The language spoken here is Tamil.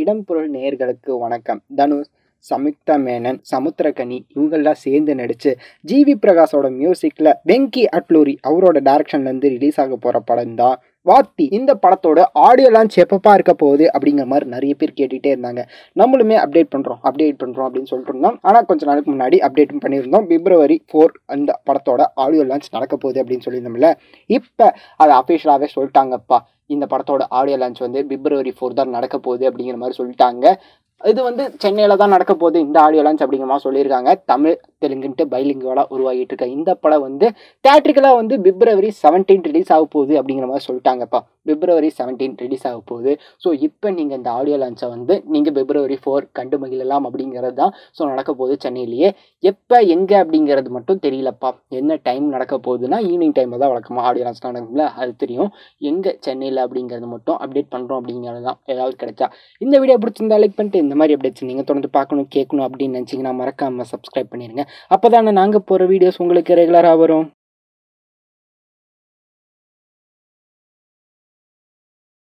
இடம் பொருள் நேயர்களுக்கு வணக்கம் தனுஷ் சம்யுக்தா மேனன் சமுத்திரகனி இவங்கெல்லாம் சேர்ந்து நடித்து ஜிவி பிரகாஷோட மியூசிக்கில் வெங்கி அட்லூரி அவரோட டேரக்ஷன்லேருந்து ரிலீஸ் ஆக போகிற படம் தான் வாத்தி இந்த படத்தோட ஆடியோ லான்ச் எப்பப்பா இருக்க போகுது அப்படிங்கிற மாதிரி நிறைய பேர் கேட்டுகிட்டே இருந்தாங்க நம்மளுமே அப்டேட் பண்ணுறோம் அப்டேட் பண்ணுறோம் அப்படின்னு சொல்லிட்டு இருந்தோம் ஆனால் கொஞ்ச நாளுக்கு முன்னாடி அப்டேட்டும் பண்ணியிருந்தோம் பிப்ரவரி ஃபோர் அந்த படத்தோட ஆடியோ லான்ச் நடக்க போகுது அப்படின்னு சொல்லியிருந்தோம்ல இப்போ அதை அஃபிஷியலாகவே சொல்லிட்டாங்கப்பா இந்த படத்தோட ஆடியோ லான்ச் வந்து பிப்ரவரி ஃபோர் தான் நடக்க போகுது அப்படிங்கிற மாதிரி சொல்லிட்டாங்க இது வந்து சென்னையில் தான் நடக்க போகுது இந்த ஆடியோ லான்ச் அப்படிங்கிற மாதிரி சொல்லியிருக்காங்க தமிழ் தெலுங்குன்ட்டு பைலிங்குவலாக உருவாகிட்டு இருக்க இந்த படம் வந்து தேட்ரிக்கலாக வந்து பிப்ரவரி செவன்டீன் ரிலீஸ் ஆக போகுது அப்படிங்கிற மாதிரி சொல்லிட்டாங்கப்பா பிப்ரவரி செவன்டீன் ரிலீஸ் ஆக போகுது ஸோ இப்போ நீங்கள் இந்த ஆடியோ லான்ச்சை வந்து நீங்கள் பிப்ரவரி ஃபோர் கண்டு மகிழலாம் அப்படிங்கிறது தான் ஸோ நடக்க போகுது சென்னையிலேயே எப்போ எங்கே அப்படிங்கிறது மட்டும் தெரியலப்பா என்ன டைம் நடக்க போகுதுன்னா ஈவினிங் டைமில் தான் வழக்கமாக ஆடியோ லான்ச் நடக்கும்ல அது தெரியும் எங்கே சென்னையில் அப்படிங்கிறது மட்டும் அப்டேட் பண்ணுறோம் அப்படிங்கிறது தான் ஏதாவது கிடைச்சா இந்த வீடியோ பிடிச்சிருந்தா லைக் பண்ணிட்டு இந்த மாதிரி அப்டேட்ஸ் நீங்கள் தொடர்ந்து பார்க்கணும் கேட்கணும் அப்படின்னு நினச்சிங்கன்னா மறக்காமல் சப்ஸ்கிரைப் பண்ணிடுங்க அப்போ தானே நாங்கள் போகிற வீடியோஸ் உங்களுக்கு ரெகுலராக வரும்